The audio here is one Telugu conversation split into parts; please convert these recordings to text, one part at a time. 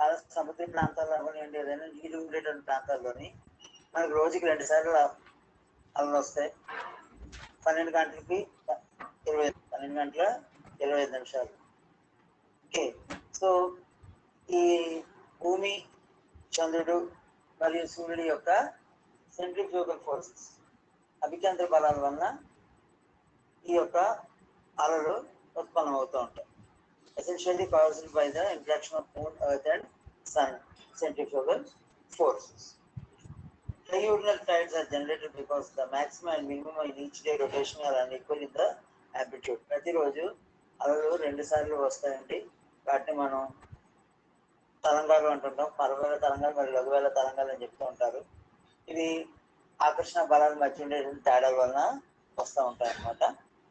ఆ సముద్ర ప్రాంతాల్లో అవనివ్వండి ఏదైనా నీరు ఉండేటువంటి ప్రాంతాల్లోని మనకు రోజుకి రెండు సార్లు అలలు వస్తాయి పన్నెండు గంటలకి ఇరవై పన్నెండు గంటల ఇరవై ఐదు నిమిషాలు ఓకే సో ఈ భూమి చంద్రుడు మరియు సూర్యుడి యొక్క సెంట్రిఫ్యూగల్ ఫోర్సెస్ అభికేంద్ర బలాల వలన ఈ యొక్క అలలు ఉత్పన్నం అవుతూ ఉంటాయి essentially caused by the interaction of moon, earth and sun centrifugal forces. Diurnal tides are generated because the maximum and minimum in each day rotation are unequal in the amplitude. ప్రతిరోజు అలలు రెండు సార్లు వస్తాయండి వాటిని మనం తరంగాలు అంటుంటాం పరవేల తరంగాలు మరియు లఘువేల తరంగాలు అని చెప్తూ ఉంటారు ఇవి ఆకర్షణ బలాల మధ్య ఉండేటువంటి తేడాల వలన వస్తూ ఉంటాయి అన్నమాట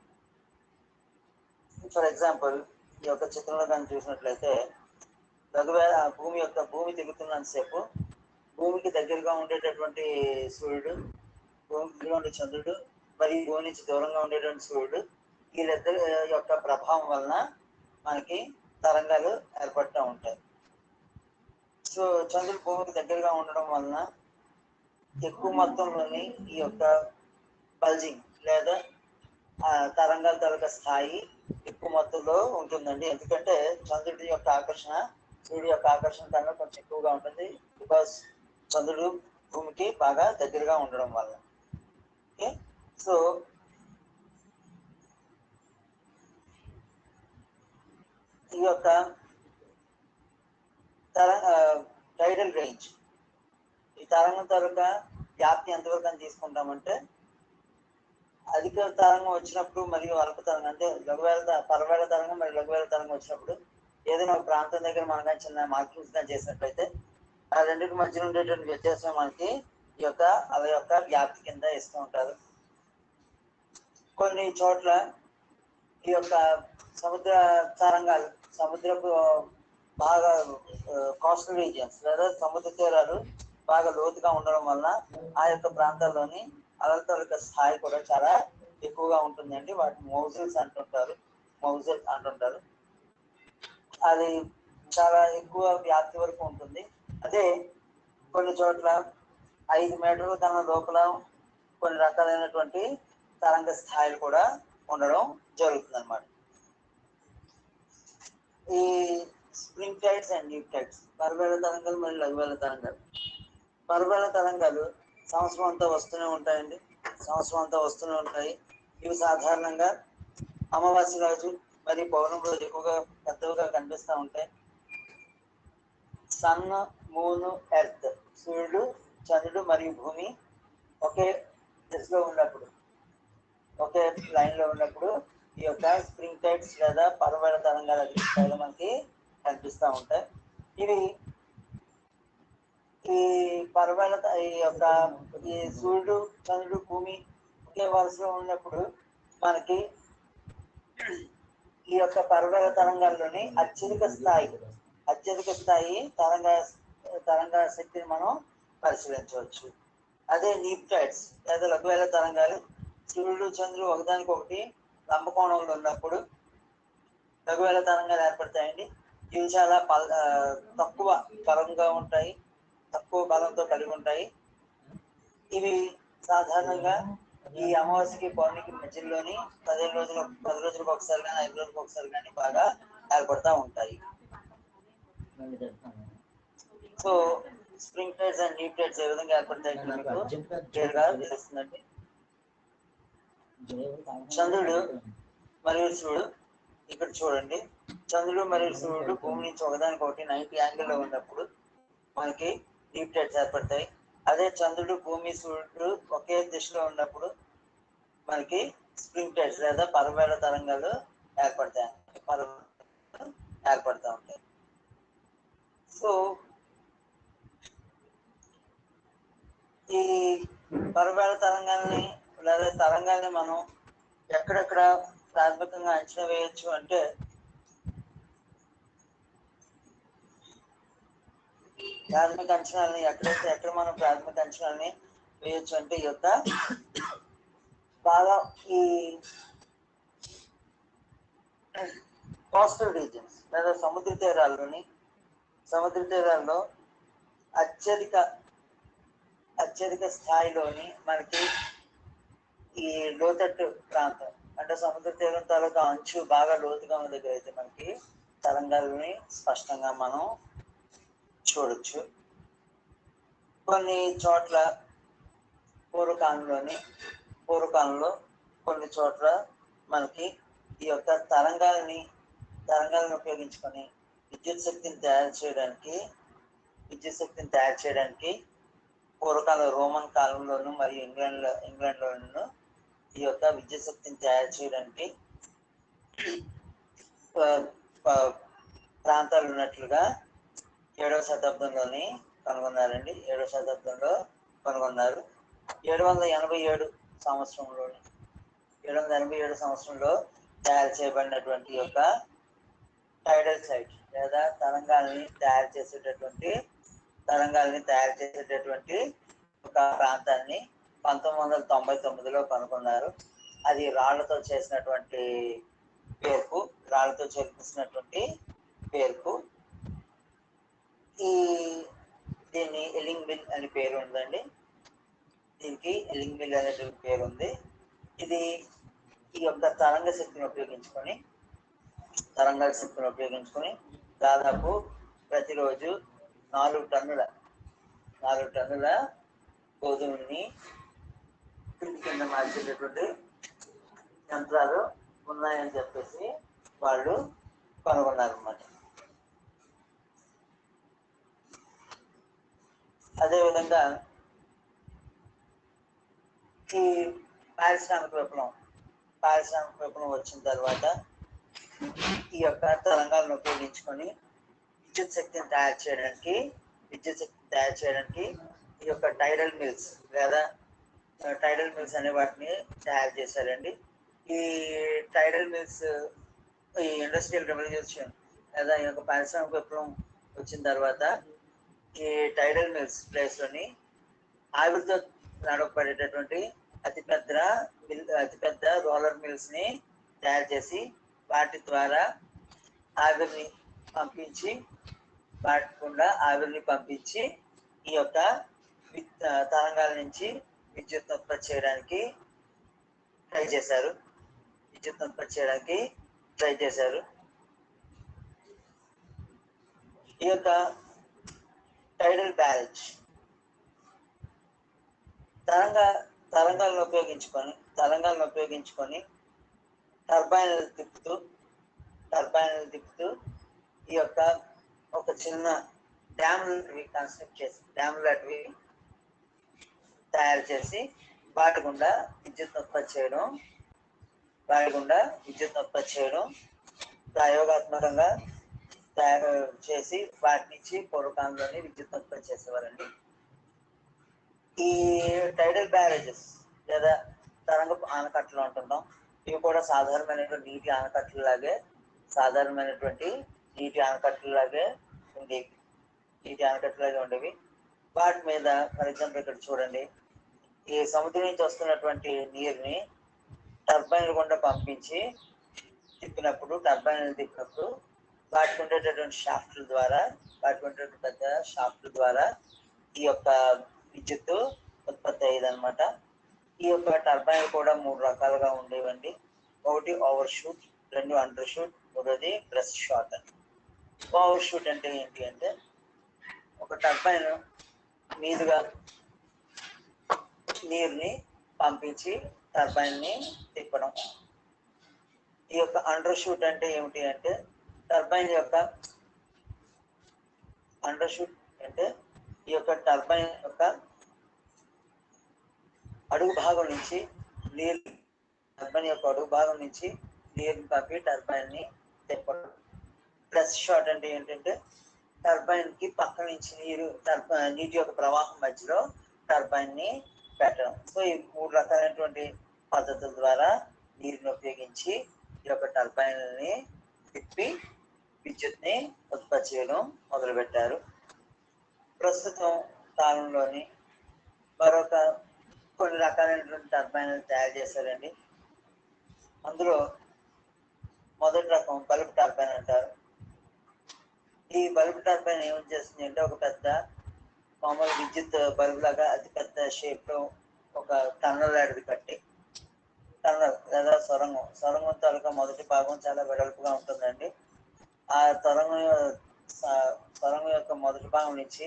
ఫర్ ఎగ్జాంపుల్ ఈ యొక్క చిత్రంలో కానీ చూసినట్లయితే రఘువేల భూమి యొక్క భూమి తిరుగుతున్నంతసేపు భూమికి దగ్గరగా ఉండేటటువంటి సూర్యుడు భూమికి దగ్గరగా ఉండే చంద్రుడు మరియు భూమి నుంచి దూరంగా ఉండేటువంటి సూర్యుడు వీళ్ళిద్దరి యొక్క ప్రభావం వలన మనకి తరంగాలు ఏర్పడుతూ ఉంటాయి సో చంద్రుడు భూమికి దగ్గరగా ఉండడం వలన ఎక్కువ మొత్తంలోని ఈ యొక్క బల్జింగ్ లేదా ఆ తరంగాల తాలూకా స్థాయి ఎక్కువ మొత్తంలో ఉంటుందండి ఎందుకంటే చంద్రుడి యొక్క ఆకర్షణ సూర్యుడి యొక్క ఆకర్షణ కన్నా కొంచెం ఎక్కువగా ఉంటుంది బికాస్ చంద్రుడు భూమికి బాగా దగ్గరగా ఉండడం వల్ల ఓకే సో ఈ యొక్క తర టైడల్ రేంజ్ ఈ తరంగం తాలూకా వ్యాప్తి ఎంతవరకు అని తీసుకుంటామంటే అధిక తరంగం వచ్చినప్పుడు మరియు అల్ప తరంగం అంటే లఘువేల త- పరవేల తరంగం మరియు లఘువేల తరంగం వచ్చినప్పుడు ఏదైనా ఒక ప్రాంతం దగ్గర మనకి చిన్న మార్కింగ్స్ కానీ చేసినట్లయితే ఆ రెండింటి మధ్య ఉండేటువంటి వ్యత్యాసం మనకి ఈ యొక్క అల యొక్క వ్యాప్తి కింద ఇస్తూ ఉంటారు కొన్ని చోట్ల ఈ యొక్క సముద్ర తరంగాలు సముద్రపు బాగా కోస్టల్ రీజియన్స్ లేదా సముద్ర తీరాలు బాగా లోతుగా ఉండడం వలన ఆ యొక్క ప్రాంతాల్లోని అలల తాలూకా స్థాయి కూడా చాలా ఎక్కువగా ఉంటుందండి వాటిని మౌజల్స్ అంటుంటారు మౌజల్ అంటుంటారు అది చాలా ఎక్కువ వ్యాప్తి వరకు ఉంటుంది అదే కొన్ని చోట్ల ఐదు మీటర్ల కన్నా లోపల కొన్ని రకాలైనటువంటి తరంగ స్థాయిలు కూడా ఉండడం జరుగుతుంది అనమాట ఈ spring tides and neap tides పరవేల తరంగాలు మరియు లఘువేల తరంగాలు పరవేల తరంగాలు సంవత్సరం అంతా వస్తూనే ఉంటాయండి సంవత్సరం అంతా వస్తూనే ఉంటాయి ఇవి సాధారణంగా అమావాస్య రోజు మరియు పౌర్ణమి రోజు ఎక్కువగా పెద్దవిగా కనిపిస్తూ ఉంటాయి సన్ మూన్ ఎర్త్ సూర్యుడు చంద్రుడు మరియు భూమి ఒకే దిశలో ఉన్నప్పుడు ఒకే లైన్ లో ఉన్నప్పుడు ఈ యొక్క స్ప్రింగ్ టైడ్స్ లేదా పరవేల తరంగాల స్థాయిలో మనకి కనిపిస్తూ ఉంటాయి ఇవి ఈ పర్వాల ఈ యొక్క ఈ సూర్యుడు చంద్రుడు భూమి ఒకే వరుసలో ఉన్నప్పుడు మనకి ఈ యొక్క పర్వత తరంగాల్లోని అత్యధిక స్థాయి అత్యధిక స్థాయి తరంగ తరంగ శక్తిని మనం పరిశీలించవచ్చు అదే న్యూక్టైడ్స్ లేదా లఘువేల తరంగాలు సూర్యుడు చంద్రుడు ఒకదానికొకటి లంబకోణంలో ఉన్నప్పుడు లఘువేల తరంగాలు ఏర్పడతాయండి ఇవి చాలా పల్ ఆ, తక్కువ బలంగా ఉంటాయి తక్కువ బలంతో కలిగి ఉంటాయి ఇవి సాధారణంగా ఈ అమావాస్యకి పౌర్ణమికి మధ్యలోని పదిహేను రోజులు పది రోజులకు ఒకసారి కానీ ఐదు రోజులకు ఒకసారి కానీ బాగా ఏర్పడతా ఉంటాయి so spring tides and neap tides ఏ విధంగా ఏర్పడతాయి ఇక్కడ మీకు క్లియర్ గా తెలుస్తుందండి చంద్రుడు మరియు సూర్యుడు ఇక్కడ చూడండి చంద్రుడు మరియు సూర్యుడు భూమి నుంచి ఒకదానికి ఒకటి నైన్టీ యాంగిల్ లో ఉన్నప్పుడు మనకి డీప్ టైడ్స్ ఏర్పడతాయి అదే చంద్రుడు భూమి సూర్యుడు ఒకే దిశలో ఉన్నప్పుడు మనకి స్ప్రింగ్ టైడ్స్ లేదా పరవేల తరంగాలు ఏర్పడతాయి పర్వ ఏర్పడతా ఉంటాయి సో ఈ పరవేల తరంగాల్ని లేదా తరంగాల్ని మనం ఎక్కడెక్కడ ప్రాథమికంగా అంచనా వేయొచ్చు అంటే ప్రాథమిక అంచనాలని ఎక్కడైతే ఎక్కడ మనం ప్రాథమిక అంచనాలని వేయొచ్చు అంటే ఈ యొక్క బాగా ఈ కోస్టల్ రీజన్స్ లేదా సముద్ర తీరాల్లోని సముద్ర తీరాల్లో అత్యధిక అత్యధిక స్థాయిలోని మనకి ఈ లోతట్టు ప్రాంతం అంటే సముద్ర తీరం తాలూకా అంచు బాగా లోతుగా ఉన్న దగ్గర అయితే మనకి తరంగాలని స్పష్టంగా మనం చూడొచ్చు కొన్ని చోట్ల పూర్వకాలంలోని పూర్వకాలంలో కొన్ని చోట్ల మనకి ఈ యొక్క తరంగాలని తరంగాలను ఉపయోగించుకొని విద్యుత్ శక్తిని తయారు చేయడానికి విద్యుత్ శక్తిని తయారు చేయడానికి పూర్వకాల రోమన్ కాలంలోను మరియు ఇంగ్లాండ్ ఇంగ్లాండ్లోను ఈ యొక్క విద్యుత్ శక్తిని తయారు చేయడానికి ఆ, ఆ, ప్రాంతాలు ఉన్నట్లుగా ఏడవ శతాబ్దంలోని కనుగొన్నారండి ఏడవ శతాబ్దంలో కనుగొన్నారు ఏడు వందల ఎనభై ఏడు సంవత్సరంలో ఏడు వందల ఎనభై ఏడు సంవత్సరంలో తయారు చేయబడినటువంటి యొక్క టైడల్ సైట్ లేదా తరంగాల్ని తయారు చేసేటటువంటి తరంగాల్ని తయారు చేసేటటువంటి ఒక ప్రాంతాన్ని పంతొమ్మిది వందల తొంభై తొమ్మిదిలో కనుగొన్నారు అది రాళ్లతో చేసినటువంటి పేర్పు రాళ్లతో చేర్పిస్తున్నటువంటి పేర్పు ఈ దీన్ని ఎలింగ్ మిల్ అని పేరు ఉందండి దీనికి ఎలింగ్ మిల్ అనేటువంటి పేరు ఉంది ఇది ఈ యొక్క తరంగ శక్తిని ఉపయోగించుకొని తరంగాల శక్తిని ఉపయోగించుకొని దాదాపు ప్రతిరోజు నాలుగు టన్నుల నాలుగు టన్నుల గోధుమని పిండి కింద మార్చేటటువంటి యంత్రాలు ఉన్నాయని చెప్పేసి వాళ్ళు కనుగొన్నారన్నమాట అదేవిధంగా ఈ పారిశ్రామిక విప్లవం పారిశ్రామిక విప్లవం వచ్చిన తర్వాత ఈ యొక్క తరంగాలను ఉపయోగించుకొని విద్యుత్ శక్తిని తయారు చేయడానికి విద్యుత్ శక్తిని తయారు చేయడానికి ఈ యొక్క టైడల్ మిల్స్ లేదా టైడల్ మిల్స్ అనే వాటిని తయారు చేశారండి ఈ టైడల్ మిల్స్ ఈ ఇండస్ట్రియల్ రెవల్యూషన్ లేదా ఈ యొక్క పారిశ్రామిక విప్లవం వచ్చిన తర్వాత ఈ టైడల్ మిల్స్ ప్లేస్లోని ఆవిరితో నడపబడేటటువంటి అతిపెద్ద మిల్ అతిపెద్ద రోలర్ మిల్స్ ని తయారు చేసి వాటి ద్వారా ఆవిరిని పంపించి వాటి గుండా ఆవిరిని పంపించి ఈ యొక్క విద్- ఆ, తరంగాల నుంచి విద్యుత్ ఉత్పత్తి చేయడానికి ట్రై చేశారు విద్యుత్ ఉత్పత్తి చేయడానికి ట్రై చేశారు ఈ యొక్క టైడల్ బ్యారేజ్ తరంగ తరంగాలను ఉపయోగించుకొని తరంగాలను ఉపయోగించుకొని టర్బైన్లు తిప్పుతూ టర్బైన్లు తిప్పుతూ ఈ యొక్క ఒక చిన్న డ్యామ్ లాంటివి కన్స్ట్రక్ట్ చేసి డ్యామ్ లాంటివి తయారు చేసి వాటి గుండా విద్యుత్ ఉత్పత్తి చేయడం వాటి గుండా విద్యుత్ ఉత్పత్తి చేయడం ప్రయోగాత్మకంగా తయారు చేసి వాటి నుంచి పూర్వకాలంలోని విద్యుత్ ఉత్పత్తి చేసేవారండి ఈ టైడల్ బ్యారేజెస్ లేదా తరంగ ఆనకట్టలు అంటున్నాం ఇవి కూడా సాధారణమైనటువంటి నీటి ఆనకట్టలు లాగే సాధారణమైనటువంటి నీటి ఆనకట్టలు లాగే ఉండేవి నీటి ఆనకట్టలు లాగే ఉండేవి వాటి మీద ఫర్ ఎగ్జాంపుల్ ఇక్కడ చూడండి ఈ సముద్రం నుంచి వస్తున్నటువంటి నీరుని టర్బైన్లు గుండా పంపించి తిప్పినప్పుడు టర్బైన్లు తిప్పినప్పుడు వాటికి ఉండేటటువంటి షాఫ్ట్ల ద్వారా వాటికి ఉండేటువంటి పెద్ద షాఫ్ట్ల ద్వారా ఈ యొక్క విద్యుత్తు ఉత్పత్తి అయ్యేదన్నమాట ఈ యొక్క టర్బైన్ కూడా మూడు రకాలుగా ఉండేవండి ఒకటి ఓవర్ షూట్ రెండు అండర్ షూట్ మూడోది బ్రెస్ట్ షాట్ అని ఓవర్ షూట్ అంటే ఏంటి అంటే ఒక టర్బైన్ మీదుగా నీరుని పంపించి టర్బైన్ ని తిప్పడం ఈ యొక్క అండర్ షూట్ అంటే ఏమిటి అంటే టర్బైన్ యొక్క అండర్ షూట్ అంటే ఈ యొక్క టర్బైన్ యొక్క అడుగు భాగం నుంచి నీరు టర్బైన్ యొక్క అడుగు భాగం నుంచి నీరుని పంపి టర్బైన్ ని తిప్పడం ప్లస్ షాట్ అంటే ఏంటంటే టర్బైన్ కి పక్క నుంచి నీరు టర్బైన్ నీటి యొక్క ప్రవాహం మధ్యలో టర్బైన్ ని పెట్టడం సో ఈ మూడు రకాలైనటువంటి పద్ధతుల ద్వారా నీరుని ఉపయోగించి ఈ యొక్క టర్బైన్ ని తిప్పి విద్యుత్ ని ఉత్పత్తి చేయడం మొదలుపెట్టారు ప్రస్తుతం కాలంలోని మరొక కొన్ని రకాలైనటువంటి టర్బైన్లు తయారు చేశారండి అందులో మొదటి రకం బల్బ్ టర్బైన్ అంటారు ఈ బల్బ్ టర్బైన్ ఏం చేస్తుంది అంటే ఒక పెద్ద మామూలు విద్యుత్ బల్బ్ లాగా అతి పెద్ద షేప్ లో ఒక టన్నల్ లాంటిది కట్టి టన్నల్ లేదా సొరంగం సొరంగం తాలూకా మొదటి భాగం చాలా వెడల్పుగా ఉంటుందండి ఆ సొరంగం స- సొరంగం యొక్క మొదటి భాగం నుంచి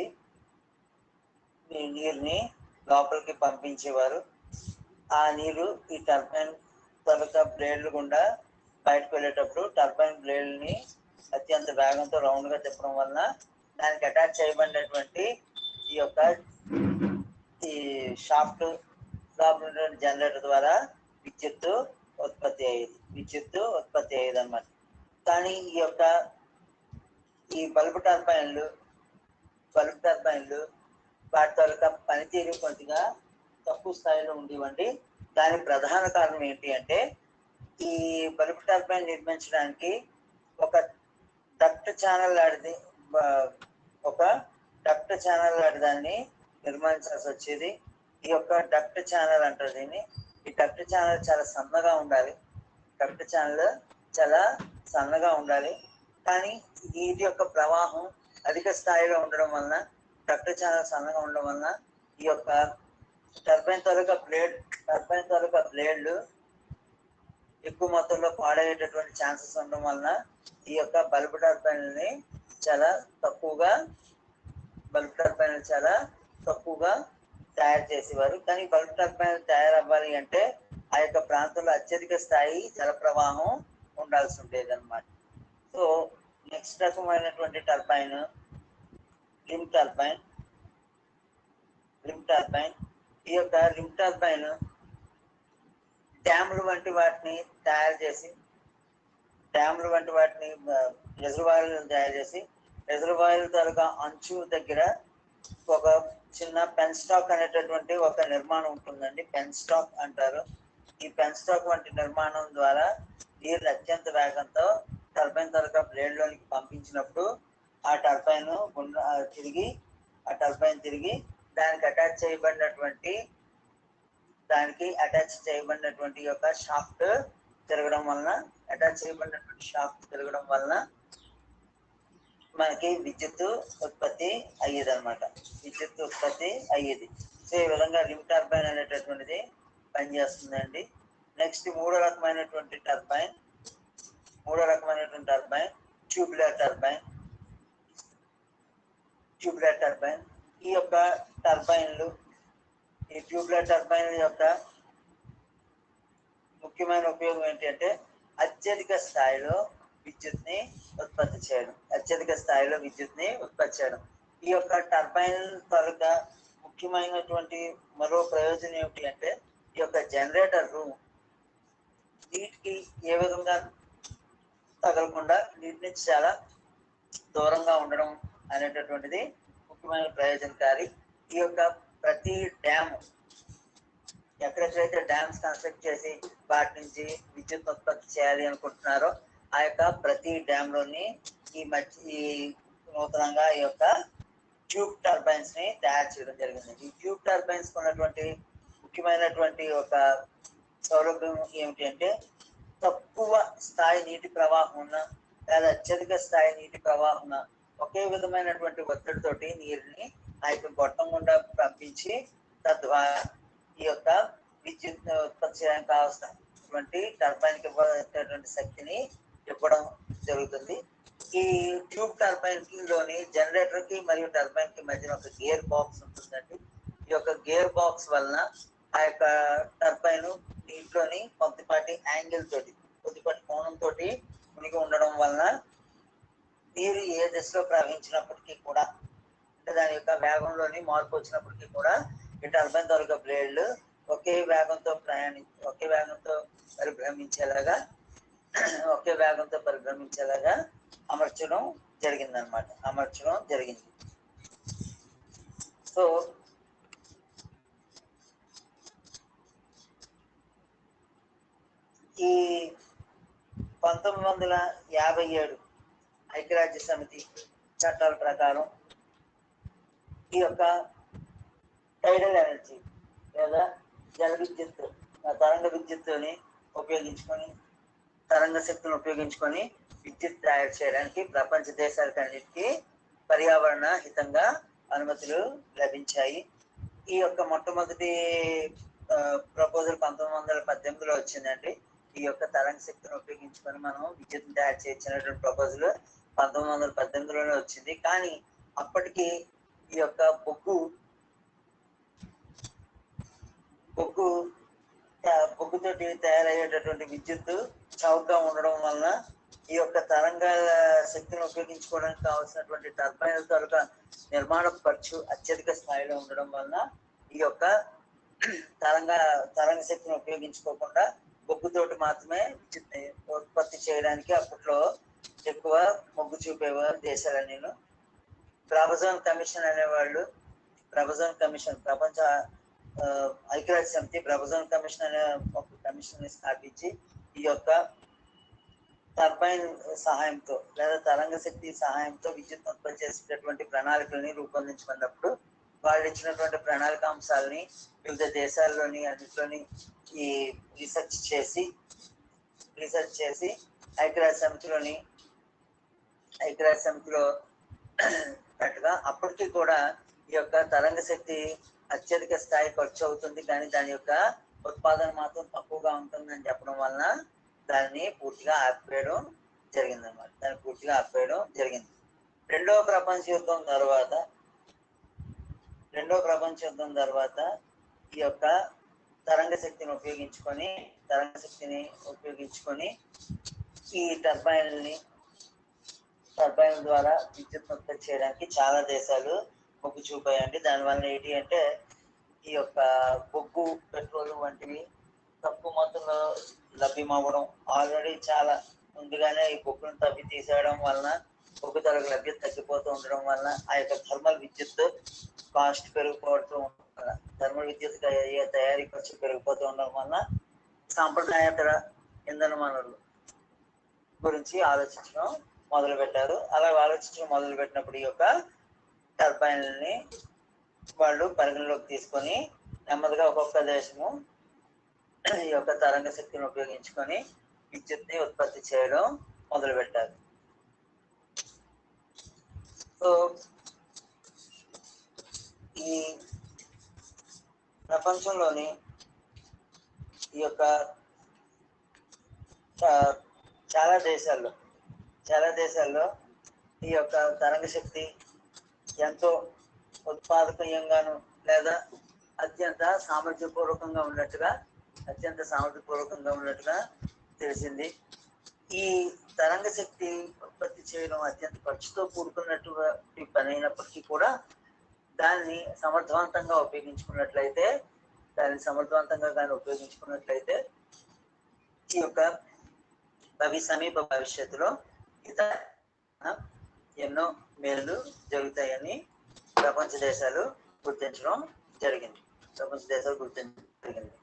ఈ నీరుని లోపలికి పంపించేవారు ఆ నీరు ఈ టర్బైన్ తాలూకా బ్లేడ్లు గుండా బయటకు వెళ్ళేటప్పుడు టర్బైన్ బ్లేడ్ని అత్యంత వేగంతో రౌండ్ గా తిప్పడం వలన దానికి అటాచ్ చేయబడినటువంటి ఈ యొక్క ఈ షాఫ్ట్ లోపల జనరేటర్ ద్వారా విద్యుత్తు ఉత్పత్తి అయ్యేది విద్యుత్తు ఉత్పత్తి అయ్యేది అనమాట కానీ ఈ యొక్క ఈ బల్బ్ టర్బైన్లు బల్బ్ టర్బైన్లు వాటి తాలూకా పనితీరు కొద్దిగా తక్కువ స్థాయిలో ఉండేవండి దానికి ప్రధాన కారణం ఏంటి అంటే ఈ బల్బ్ టర్బైన్ నిర్మించడానికి ఒక డక్ట్ ఛానల్ లాంటిది బ- ఒక డక్ట్ ఛానల్ లాంటి దాన్ని నిర్మించాల్సి వచ్చేది ఈ యొక్క డక్ట్ ఛానల్ అంటారు దీన్ని ఈ డక్ట్ ఛానల్ చాలా సన్నగా ఉండాలి డక్ట్ ఛానల్ చాలా సన్నగా ఉండాలి కానీ నీటి యొక్క ప్రవాహం అధిక స్థాయిలో ఉండడం వలన డక్ట్ ఛానల్ సన్నగా ఉండడం వలన ఈ యొక్క టర్బైన్ తాలూకా బ్లేడ్ టర్బైన్ తాలూకా బ్లేడ్లు ఎక్కువ మొత్తంలో పాడయ్యేటటువంటి ఛాన్సెస్ ఉండడం వలన ఈ యొక్క బల్బ్ టర్బైన్ని చాలా తక్కువగా బల్బ్ టర్బైన్ చాలా తక్కువగా తయారు చేసేవారు కానీ బల్బ్ టర్బైన్ తయారవ్వాలి అంటే ఆ యొక్క ప్రాంతంలో అత్యధిక స్థాయి జల ప్రవాహం ఉండాల్సి ఉండేది అనమాట సో నెక్స్ట్ రకమైనటువంటి turbine rim turbine rim turbine ఈ యొక్క రిమ్ టర్బైన్ డ్యాములు వంటి వాటిని తయారు చేసి డ్యాములు వంటి వాటిని రిజర్వాయర్లను తయారు చేసి రిజర్వాయర్ తాలూకా అంచు దగ్గర ఒక చిన్న పెన్ స్టాక్ అనేటటువంటి ఒక నిర్మాణం ఉంటుందండి పెన్ స్టాక్ అంటారు ఈ పెన్ స్టాక్ వంటి నిర్మాణం ద్వారా నీరు అత్యంత వేగంతో టర్బైన్ తాలూకా బ్లేడ్ లోనికి పంపించినప్పుడు ఆ టర్బైన్ గుండ్ర- ఆ తిరిగి ఆ టర్బైన్ తిరిగి దానికి అటాచ్ చేయబడినటువంటి దానికి అటాచ్ చేయబడినటువంటి యొక్క షాఫ్ట్ తిరగడం వలన అటాచ్ చేయబడినటువంటి షాఫ్ట్ తిరగడం వలన మనకి విద్యుత్ ఉత్పత్తి అయ్యేది అనమాట విద్యుత్ ఉత్పత్తి అయ్యేది సో ఈ విధంగా రిమ్ టర్బైన్ అనేటటువంటిది పనిచేస్తుందండి నెక్స్ట్ మూడో రకమైనటువంటి టర్బైన్ మూడో రకమైనటువంటి turbine tubular turbine tubular turbine ఈ యొక్క టర్బైన్లు ఈ ట్యూబ్లర్ టర్బైన్ యొక్క ముఖ్యమైన ఉపయోగం ఏంటంటే అత్యధిక స్థాయిలో విద్యుత్ని ఉత్పత్తి చేయడం అత్యధిక స్థాయిలో విద్యుత్ని ఉత్పత్తి చేయడం ఈ యొక్క టర్బైన్ తాలూకా ముఖ్యమైనటువంటి మరో ప్రయోజనం ఏమిటి అంటే ఈ యొక్క జనరేటర్ రూమ్ నీటికి ఏ విధంగా తగలకుండా నీటి నుంచి చాలా దూరంగా ఉండడం అనేటటువంటిది ముఖ్యమైన ప్రయోజనకారి ఈ యొక్క ప్రతి డ్యామ్ ఎక్కడెక్కడైతే డ్యామ్స్ కన్స్ట్రక్ట్ చేసి వాటి నుంచి విద్యుత్ ఉత్పత్తి చేయాలి అనుకుంటున్నారో ఆ యొక్క ప్రతి డ్యామ్ లోని ఈ మధ్య ఈ నూతనంగా ఈ యొక్క ట్యూబ్ టర్బైన్స్ ని తయారు చేయడం జరిగింది ఈ ట్యూబ్ టర్బైన్స్ ఉన్నటువంటి ముఖ్యమైనటువంటి ఒక సౌలభ్యం ఏమిటి అంటే తక్కువ స్థాయి నీటి ప్రవాహం ఉన్న లేదా అత్యధిక స్థాయి నీటి ప్రవాహం ఉన్న ఒకే విధమైనటువంటి ఒత్తిడితోటి నీరుని ఆ యొక్క గొట్టం గుండా పంపించి తద్వారా ఈ యొక్క విద్యుత్ ఉత్పత్తి చేయడానికి కావాల్సినటువంటి టర్బైన్ కి ఇవ్వాల్సినటువంటి శక్తిని ఇవ్వడం జరుగుతుంది ఈ ట్యూబ్ టర్బైన్ కి లోని జనరేటర్ కి మరియు టర్బైన్ కి మధ్యన ఒక గేర్ బాక్స్ ఉంటుందండి ఈ యొక్క గేర్ బాక్స్ వలన ఆ యొక్క టర్బైన్ దీంట్లోని కొద్దిపాటి యాంగిల్ తోటి కొద్దిపాటి కోణం తోటి మునిగి ఉండడం వలన నీరు ఏ దిశలో ప్రవహించినప్పటికీ కూడా అంటే దాని యొక్క వేగంలోని మార్పు వచ్చినప్పటికీ కూడా ఈ టర్బైన్ తాలూకా బ్లేడ్లు ఒకే వేగంతో ప్రయాణి ఒకే వేగంతో పరిభ్రమించేలాగా ఒకే వేగంతో పరిభ్రమించేలాగా అమర్చడం జరిగింది అనమాట అమర్చడం జరిగింది సో ఈ పంతొమ్మిది వందల యాభై ఏడు ఐక్యరాజ్య సమితి చట్టాల ప్రకారం ఈ యొక్క టైడల్ ఎనర్జీ లేదా జల విద్యుత్ ఆ తరంగ విద్యుత్తుని ఉపయోగించుకొని తరంగ శక్తిని ఉపయోగించుకొని విద్యుత్ తయారు చేయడానికి ప్రపంచ దేశాలకన్నిటికీ పర్యావరణ హితంగా అనుమతులు లభించాయి ఈ యొక్క మొట్టమొదటి ప్రపోజల్ పంతొమ్మిది వందల పద్దెనిమిదిలో వచ్చిందండి ఈ యొక్క తరంగ శక్తిని ఉపయోగించుకొని మనం విద్యుత్ తయారు చేయించినటువంటి ప్రపోజల్ పంతొమ్మిది వందల పద్దెనిమిదిలోనే వచ్చింది కానీ అప్పటికి ఈ యొక్క బొగ్గు బొగ్గు తా- బొగ్గుతోటి తయారయ్యేటటువంటి విద్యుత్ చౌకగా ఉండడం వలన ఈ యొక్క తరంగాల శక్తిని ఉపయోగించుకోవడానికి కావాల్సినటువంటి టర్బైన్ల తాలూకా నిర్మాణ ఖర్చు అత్యధిక స్థాయిలో ఉండడం వలన ఈ యొక్క తరంగ తరంగ శక్తిని ఉపయోగించుకోకుండా బొగ్గుతోటి మాత్రమే విద్యుత్ ఉత్పత్తి చేయడానికి అప్పట్లో ఎక్కువ మొగ్గు చూపేవారు దేశాలన్నీ ప్రభజోన్ కమిషన్ అనేవాళ్ళు ప్రభజోన్ కమిషన్ ప్రపంచ ఆ, ఐక్యరాజ్య సమితి ప్రభజోన్ కమిషన్ అనే ఒక కమిషన్ ని స్థాపించి ఈ యొక్క టర్బైన్ సహాయంతో లేదా తరంగ శక్తి సహాయంతో విద్యుత్ ఉత్పత్తి చేసేటటువంటి ప్రణాళికల్ని రూపొందించుకున్నప్పుడు వాళ్ళు ఇచ్చినటువంటి ప్రణాళిక అంశాలని వివిధ దేశాల్లోని అన్నింటిలోని ఈ రీసెర్చ్ చేసి రీసెర్చ్ చేసి ఐక్యరాజ్య సమితిలోని ఐక్యరాజ్య సమితిలో పెట్టగా అప్పటికి కూడా ఈ యొక్క తరంగ శక్తి అత్యధిక స్థాయి ఖర్చు అవుతుంది కానీ దాని యొక్క ఉత్పాదన మాత్రం తక్కువగా ఉంటుందని చెప్పడం వలన దాన్ని పూర్తిగా ఆపివేయడం జరిగింది అనమాట దాన్ని పూర్తిగా ఆపివేయడం జరిగింది రెండవ ప్రపంచ యుద్ధం తర్వాత రెండవ ప్రపంచ యుద్ధం తర్వాత ఈ యొక్క తరంగ శక్తిని ఉపయోగించుకొని తరంగ శక్తిని ఉపయోగించుకొని ఈ టర్బైన్లని టర్బైన్ ద్వారా విద్యుత్ ఉత్పత్తి చేయడానికి చాలా దేశాలు మొగ్గు చూపాయండి దానివల్ల ఏంటి అంటే ఈ యొక్క బొగ్గు పెట్రోల్ వంటివి తక్కువ మొత్తంలో లభ్యమవ్వడం ఆల్రెడీ చాలా ముందుగానే ఈ బొగ్గును తవ్వి తీసేయడం వలన బొగ్గు ధరకు లభ్యత తగ్గిపోతూ ఉండడం వలన ఆ యొక్క థర్మల్ విద్యుత్ కాస్ట్ పెరిగిపోతూ ఉండడం వల్ల థర్మల్ విద్యుత్ అయ్యే తయారీ ఖర్చు పెరిగిపోతూ ఉండడం వలన సాంప్రదాయేతర ఇంధన వనరులు గురించి ఆలోచించడం మొదలు పెట్టారు అలా ఆలోచించడం మొదలు పెట్టినప్పుడు ఈ యొక్క టర్బైన్లని వాళ్ళు పరిగణలోకి తీసుకొని నెమ్మదిగా ఒక్కొక్క దేశము ఈ యొక్క తరంగ శక్తిని ఉపయోగించుకొని విద్యుత్ని ఉత్పత్తి చేయడం మొదలు పెట్టారు సో ఈ ప్రపంచంలోని ఈ యొక్క చా- చాలా దేశాల్లో చాలా దేశాల్లో ఈ యొక్క తరంగ శక్తి ఎంతో ఉత్పాదకీయంగాను లేదా అత్యంత సామర్థ్యపూర్వకంగా ఉన్నట్టుగా అత్యంత సామర్థ్యపూర్వకంగా ఉన్నట్టుగా తెలిసింది ఈ తరంగ శక్తి ఉత్పత్తి చేయడం అత్యంత ఖర్చుతో కూడుకున్నటువంటి పని అయినప్పటికీ కూడా దాన్ని సమర్థవంతంగా ఉపయోగించుకున్నట్లయితే దాన్ని సమర్థవంతంగా కానీ ఉపయోగించుకున్నట్లయితే ఈ యొక్క భవి సమీప భవిష్యత్తులో ఇతర ఎన్నో మేలు జరుగుతాయని ప్రపంచ దేశాలు గుర్తించడం జరిగింది ప్రపంచ దేశాలు గుర్తించడం జరిగింది